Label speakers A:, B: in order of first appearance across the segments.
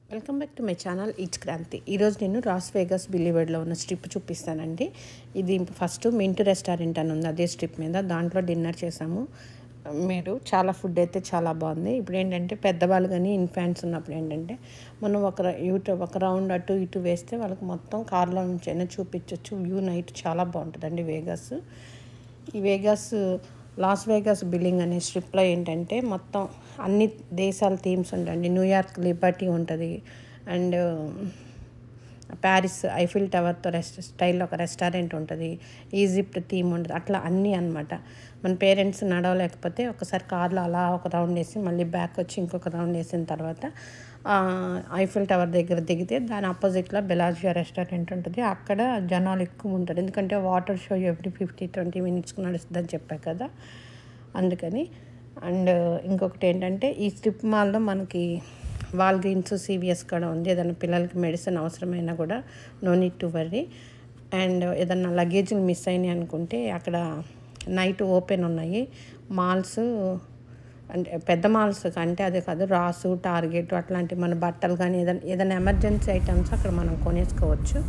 A: Welcome back to my channel ఈచ్ క్రాంతి ఈరోజు నేను రాస్ వేగస్ బిలీవర్డ్లో ఉన్న స్ట్రిప్ చూపిస్తానండి ఇది ఫస్ట్ మింట్ రెస్టారెంట్ అని ఉంది అదే స్ట్రిప్ మీద దాంట్లో డిన్నర్ చేసాము మీరు చాలా ఫుడ్ అయితే చాలా బాగుంది ఇప్పుడు ఏంటంటే పెద్దవాళ్ళు కానీ ఇన్ఫాంట్స్ ఉన్నప్పుడు ఏంటంటే మనం ఒక యూట్యూబ్ ఒక రౌండ్ అటు ఇటు వేస్తే వాళ్ళకి మొత్తం కార్లో నుంచి అయినా చూపించవచ్చు వ్యూ నైట్ చాలా బాగుంటుందండి వేగస్ ఈ వేగస్ లాస్ వేగస్ బిల్డింగ్ అనే స్ట్రిప్లో ఏంటంటే మొత్తం అన్ని దేశాల థీమ్స్ ఉంటాయండి న్యూయార్క్ లిబర్టీ ఉంటుంది అండ్ ప్యారిస్ ఐఫిల్ టవర్తో రెస్ట్ స్టైల్లో ఒక రెస్టారెంట్ ఉంటుంది ఈజిప్ట్ థీమ్ ఉంటుంది అట్లా అన్నీ అనమాట మన పేరెంట్స్ నడవలేకపోతే ఒకసారి కార్లో అలా ఒక రౌండ్ వేసి మళ్ళీ బ్యాక్ వచ్చి ఇంకొక రౌండ్ వేసిన తర్వాత ఐఫిల్ టవర్ దగ్గర దిగితే దాని ఆపోజిట్లో బెలాజియా రెస్టారెంట్ ఉంటుంది అక్కడ జనాలు ఎక్కువ ఉంటారు ఎందుకంటే water show every fifty twenty మినిట్స్కి నడుస్తుందని చెప్పా కదా అందుకని అండ్ ఇంకొకటి ఏంటంటే ఈ స్ట్రిప్ మాల్లో మనకి వాల్గ్రీన్స్ సివిఎస్ కూడా ఉంది ఏదైనా పిల్లలకి మెడిసిన్ అవసరమైనా కూడా no need to worry and ఏదన్నా లగేజ్లు మిస్ అయినాయి అనుకుంటే అక్కడ నైట్ ఓపెన్ ఉన్నాయి మాల్స్ అంటే పెద్ద మాల్స్ అంటే అదే కాదు రాసు టార్గెట్ అట్లాంటి మన బట్టలు కానీ ఏదైనా ఏదైనా ఎమర్జెన్సీ ఐటమ్స్ అక్కడ మనం కొనేసుకోవచ్చు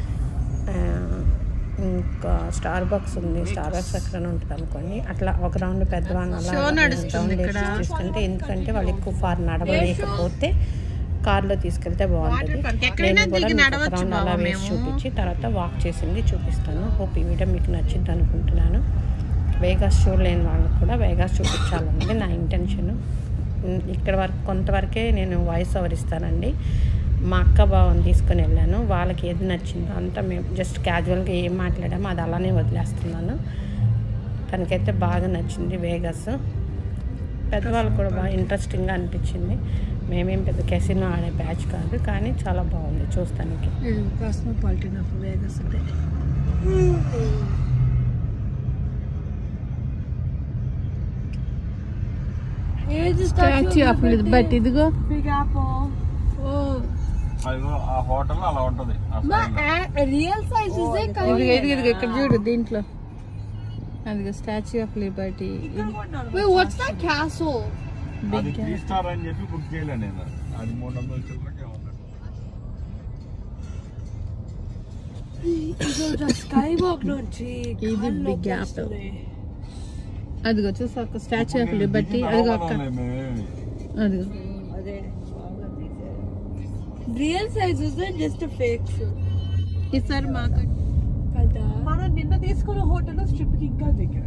A: ఇంకా స్టార్ బాక్స్ ఉంది స్టార్ బాక్స్ ఎక్కడ ఉంటుంది అనుకోండి అట్లా ఒక రౌండ్ పెద్దవాళ్ళు అలా రౌండ్ వేసి తీసుకుంటే ఎందుకంటే వాళ్ళు ఎక్కువ ఫార్ నడవలేకపోతే కార్లో తీసుకెళ్తే బాగుంటుంది నేను కూడా మీకు ఒక రౌండ్ అలా వేసి చూపించి తర్వాత వాక్ చేసింది చూపిస్తాను హోప్ ఈ వీడియో మీకు నచ్చింది అనుకుంటున్నాను వేగాస్ చూడలేని వాళ్ళకి కూడా వేగాస్ చూపించాలన్నది నా ఇంటెన్షన్ ఇక్కడ వరకు కొంతవరకే నేను వాయిస్ ఓవర్ ఇస్తానండి మా అక్క బావని తీసుకొని వెళ్ళాను వాళ్ళకి ఏది నచ్చిందో అంతా మేము జస్ట్ క్యాజువల్గా ఏం మాట్లాడామో అది అలానే వదిలేస్తున్నాను తనకైతే బాగా నచ్చింది వేగస్ పెద్దవాళ్ళు కూడా బాగా ఇంట్రెస్టింగ్గా అనిపించింది మేమేం పెద్ద కెసినో ఆడే బ్యాచ్ కాదు కానీ చాలా బాగుంది చూస్తానికి
B: కాస్మోపాలిటన్ ఆఫ్ వేగస్ అంటే స్టాచ్యూ ఆఫ్ బట్ ఇదిగో
C: Big Apple.
D: అదిగో ఆ హోటల్ అలా ఉంటది ఆ style లో.
C: real size is it?
B: ఇదిగో ఇదిగో ఇదిగో ఇక్కడ చూడు దీంట్లో అదిగో statue of liberty
C: Wait, what's that castle?
D: అది త్రీ స్టార్ అని చెప్పి బుక్ చేయలే నేను అది మూడు వందల చిల్లరకే ఉంది
C: 이거 skywalk నుంచి
B: ఇది బిగ్ యాపిల్ అదిగో చూసా ఒక స్టాచ్యూ ఆఫ్ లిబర్టీ అదిగో అక్క అదిగో
C: real size is just fake
B: ఈసారి మాకు
C: కదా
E: మనం నిన్న తీసుకున్న హోటల్ స్ట్రిప్ కి ఇంకా దగ్గర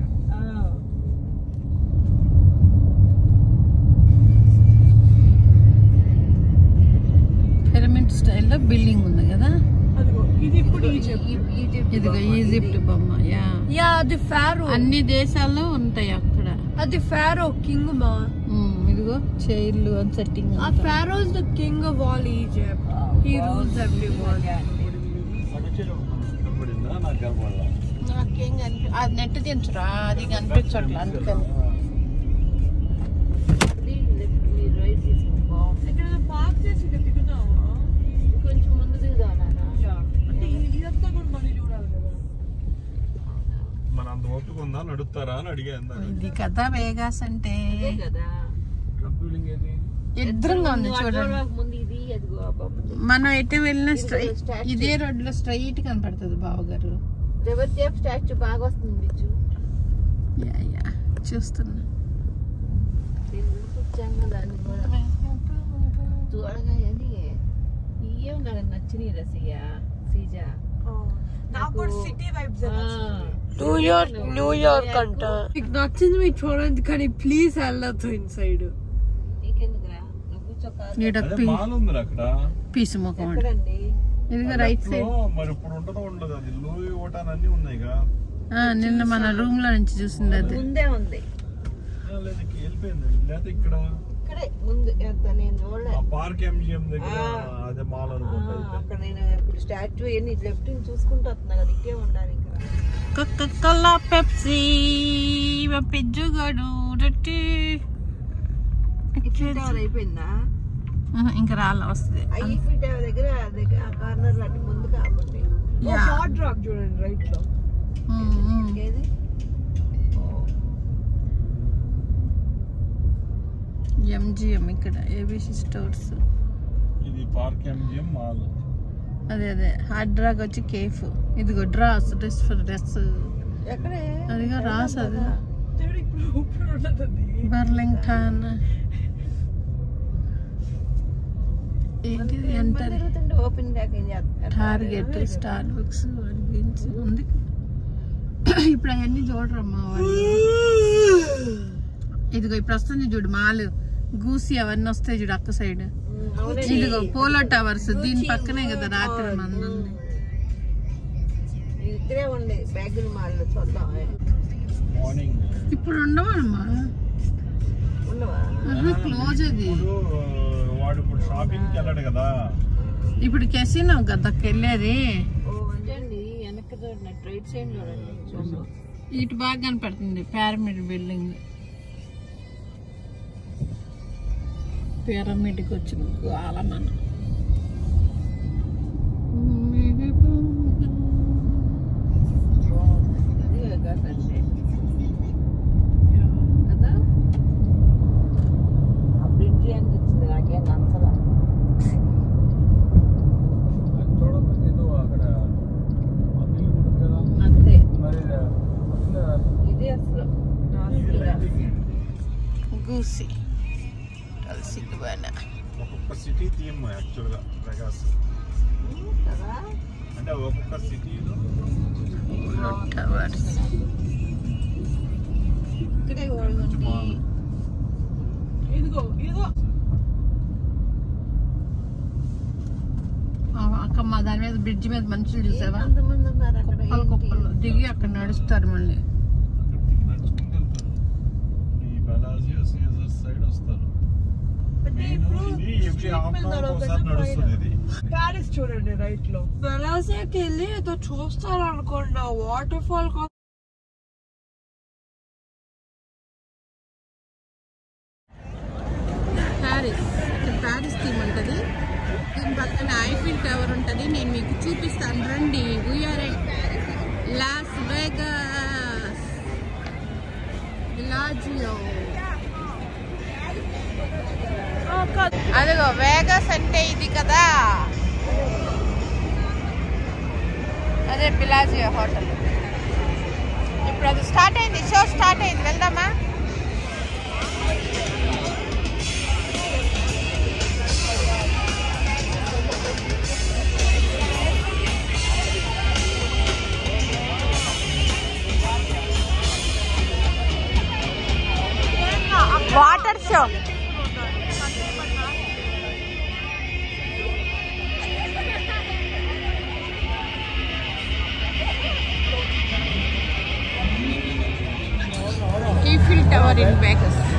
B: పిరమిడ్ స్టైల్లో బిల్డింగ్ ఉంది కదా
E: అదిగో ఇది ఇప్పుడు ఈజిప్ట్
B: ఇదిగో ఈజిప్ట్ బొమ్మ యా
C: యా అది ఫారో
B: అన్ని దేశాల్లో ఉంటాయి అక్కడ
C: అది ఫారో కింగ్ మా
B: ఉమ్, ఇదిగో చైర్లు అని సెట్టింగ్
C: ఆ pharaoh is the king of all Egypt he rules everyone
D: కనపడిందా నాకు కనపడలా
B: నాకేం కనిపి అది నెట్ దించురా అది కనిపించట్లే అందుకని
E: ఇక్కడ పార్క్ చేసి ఇక్కడ దిగుతావా
B: కొంచెం ముందు దిగుదా
E: అంటే ఇదంతా కూడా మళ్ళీ చూడాలి కదా
D: మన అంత ఓపిక ఉందా నడుస్తారా అని అడిగా ఇందాక.
B: ఇది కదా వేగాస్ అంటే
D: ట్రంప్ బిల్డింగ్ ఏది
B: ఎదురుగా ఉంది చూడండి మనం ఎటు వెళ్ళినా స్ట్రైట్ ఇదే రోడ్ లో స్ట్రైట్ కనపడుతుంది బావగారు
F: స్టాచ్యూ బాగా వస్తుంది బిచ్చు
B: యా యా చూస్తున్నా
F: వచ్చాము దాన్ని కూడా చూడగా అని ఇయ్యం కదా నచ్చినాయి రసయ్య సీజా
E: నాకు కూడా సిటీ వైబ్స్
C: న్యూయార్క్ న్యూయార్క్ అంట మీకు నచ్చింది మీకు చూడండి కానీ ప్లీజ్ వెళ్ళొద్దు ఇన్సైడ్
F: నీకెందుకురా నువ్వు కూర్చోక
B: ఈడ
D: అదే మాల్ ఉంది అక్కడ
B: పీసు ముఖం అండి
F: ఎక్కడండి
B: ఇదిగో రైట్
D: లో
B: సైడ్
D: మరి ఇప్పుడు ఉంటుందో ఉండదు అది లూయి ఓటాన్ అన్ని ఉన్నాయిగా
B: నిన్న మన రూమ్ లో నుంచి చూసింది అది
F: ముందే ఉంది
D: ఆ, లేదు ఇక్కడ వెళ్ళిపోయింది లేకపోతే ఇక్కడ
F: ఇక్కడే ముందు ఎంత నేను చూడలే
D: ఆ పార్క్ ఎంజిఎం దగ్గర అదే మాల్
F: ఆ,
D: అనుకుంటా అయితే.
F: అక్కడ నేను ఇప్పుడు స్టాచ్యూ ఎన్ని లెఫ్ట్ చూసుకుంటూ వస్తున్నా కదా ఇట్టే ఉండాలి ఇక్కడ
B: కోలా పెప్సీ పిజ్జుగాడు రొట్టి
F: ఈఫిల్ టవర్ అయిపోయిందా
B: ఇంకా రాళ్ళ వస్తుంది
F: ఆ ఈఫిల్ టవర్ దగ్గర దగ్గర ఆ కార్నర్ అటు ముందు కాబట్టి
E: హాట్ రాక్ చూడండి రైట్ లో
F: ఏది
B: ఎంజిఎం ఇక్కడ ఏబిసి స్టోర్స్
D: ఇది పార్క్ పార్క్ ఎంజిఎం మాల్
B: అదే అదే హార్డ్ డ్రాగ్ వచ్చి కేఫ్ ఇదిగో డ్రాస్ డ్రెస్ ఫర్ డ్రెస్
F: ఎక్కడే
B: అదిగా రాస్ అది
E: దేవుడు ఇప్పుడు ఇప్పుడు ఉన్నది
B: బర్లింగ్టన్ ఏంటిది ఎంటర్
F: తిరుగుతుంటే ఓపెన్ దాకా ఏం చేస్తారు
B: టార్గెట్ స్టార్ బుక్స్ గురించి ఉంది ఇప్పుడు అవన్నీ చూడరమ్మా వాళ్ళు ఇదిగో ఇప్పుడు వస్తుంది చూడు మాలు గూసి అవన్నీ వస్తాయి చూడు అక్క సైడ్ ఇదిగో పోలో టవర్స్ దీని పక్కనే కదా రాత్రి మందుంది
F: ఇక్కడే ఉంది బ్యాగులు మాల్లో చూద్దాం
D: మార్నింగ్
B: ఇప్పుడు ఉండవమ్మా
F: ఉండవా
B: క్లోజ్ అది
D: ఇప్పుడు వాడు ఇప్పుడు షాపింగ్కి వెళ్ళాడు కదా
B: ఇప్పుడు కెసినో గదకి వెళ్ళేది
F: ఓ అండి వెనక్కి చూడండి రైట్ సైడ్ చూడండి చూడండి
B: ఇటు బాగా కనపడుతుంది పిరమిడ్ బిల్డింగ్ పిరమిడ్కి వచ్చిన గోల మనం
F: ఇది కాదండి కదా ఆ బ్రిడ్జ్ అని వచ్చింది నాకేం నచ్చలా
D: చూడకపోతే ఏదో అక్కడ ఆ ఫీలింగ్ ఉంటుంది కదా
F: అంతే
D: మరి అసలు
F: ఇదే అసలు
D: ఇది రైటింగ్
B: గూసి కలిసి
D: ఒక్కొక్క సిటీ థీమ్ యాక్చువల్గా ప్రకాశ్
F: కదా
D: అంటే ఒక్కొక్క సిటీలో
B: టవర్స్
F: ఇక్కడే ఉంది
E: ఇదిగో ఇదిగో
B: అక్కమ్మ దాని మీద బ్రిడ్జ్ మీద మనుషులు చూసావా
F: ఎంతమంది ఉన్నారు అక్కడ
B: కుప్పలు కుప్పలు దిగి అక్కడ నడుస్తారు మళ్ళీ
D: అక్కడ దిగి నడుచుకుంటూ వెళ్తారు ఈ బెలాజియో సీజర్ సైడ్ వస్తారు మెయిన్ ఇది ఎవ్రీ హాఫ్ అన్ అవర్ ఒకసారి నడుస్తుంది ఇది
E: ప్యారిస్ చూడండి రైట్ లో
C: వెలాసియాకి వెళ్ళి ఏదో చూస్తారు అనుకున్నా వాటర్ ఫాల్
B: ప్యారిస్ ఇక్కడ ప్యారిస్ థీమ్ ఉంటుంది దీని పక్కన ఐఫిల్ టవర్ ఉంటుంది నేను మీకు చూపిస్తాను రండి వీఆర్ లాస్ వేగస్ విలాజియో అదిగో వేగస్ అంటే ఇది కదా అదే పిలాజియో హోటల్ ఇప్పుడు అది స్టార్ట్ అయింది షో స్టార్ట్ అయింది వెళ్దామా water show Eiffel tower in Vegas